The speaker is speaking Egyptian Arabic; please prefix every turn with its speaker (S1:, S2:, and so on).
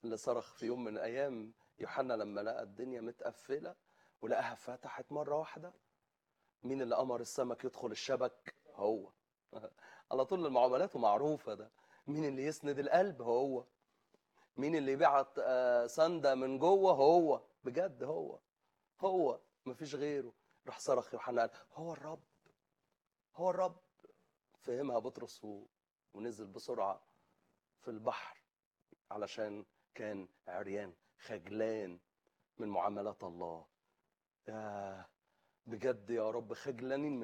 S1: اللي صرخ في يوم من الايام يوحنا لما لقى الدنيا متقفله ولقاها فتحت مره واحده مين اللي امر السمك يدخل الشبك هو على طول المعاملات معروفه ده مين اللي يسند القلب هو مين اللي يبعت آه، سندة من جوه هو بجد هو هو مفيش غيره راح صرخ يوحنا قال هو الرب هو الرب فهمها بطرس و- ونزل بسرعة في البحر علشان كان عريان خجلان من معاملات الله يا بجد يا رب خجلانين